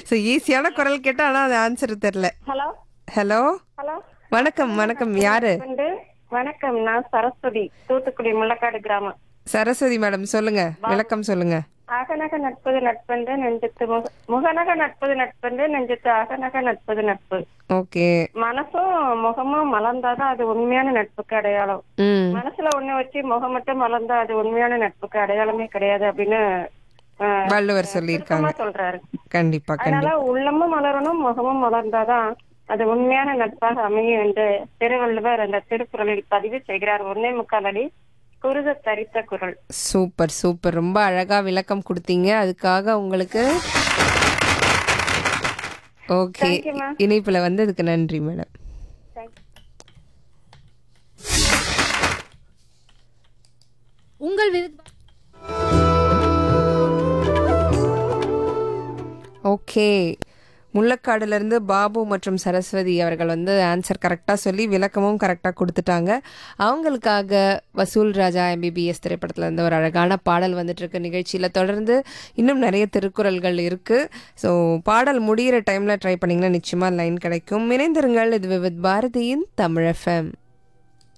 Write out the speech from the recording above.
So ஈஸியான குரல் கேட்டா ஆனா அது ஆன்சர் தெரியல ஹலோ ஹலோ ஹலோ வணக்கம் வணக்கம் யாரு வந்து வணக்கம் நான் சரஸ்வதி தூத்துக்குடி முள்ளக்காடு கிராமம் சரஸ்வதி மேடம் சொல்லுங்க விளக்கம் சொல்லுங்க அகநக நட்பது நட்பென்று நெஞ்சத்து முக முகநக நட்பது நட்பென்று நெஞ்சத்து அகநக நட்பது நட்பு ஓகே மனசும் முகமும் மலர்ந்தாதான் அது உண்மையான நட்புக்கு அடையாளம் ம் மனசுல ஒண்ணு வச்சு முகம் மட்டும் மலர்ந்தா அது உண்மையான நட்புக்கு அடையாளமே கிடையாது அப்படின்னு ஆஹ், வள்ளுவர் சொல்லியிருக்காங்க சுருக்கமா சொல்றாரு கண்டிப்பா அதனால கண்டிப்பா உள்ளமும் மலரணும் முகமும் மலர்ந்தாதான் அது உண்மையான நட்பாக அமையும் என்று திருவள்ளுவர் அந்த திருக்குறளில் பதிவு செய்கிறார் ஒன்னே முக்கால் அடி குருத தரித்த குரல் சூப்பர் சூப்பர் ரொம்ப அழகா விளக்கம் கொடுத்தீங்க அதுக்காக உங்களுக்கு ஓகே Thank you, ma'am. இணைப்புல வந்ததுக்கு நன்றி மேடம் உங்கள் விருப்ப ஓகே முள்ளக்காடுல இருந்து பாபு மற்றும் சரஸ்வதி அவர்கள் வந்து ஆன்சர் கரெக்டாக சொல்லி விளக்கமும் கரெக்டாக கொடுத்துட்டாங்க அவங்களுக்காக வசூல் ராஜா எம்பிபிஎஸ் திரைப்படத்தில் இருந்து ஒரு அழகான பாடல் வந்துட்டு இருக்கு நிகழ்ச்சியில் தொடர்ந்து இன்னும் நிறைய திருக்குறள்கள் இருக்கு ஸோ பாடல் முடிகிற டைமில் ட்ரை பண்ணிங்கன்னா நிச்சயமாக லைன் கிடைக்கும் இணைந்திருங்கள் இது வித் பாரதியின் தமிழ் எஃப்எம்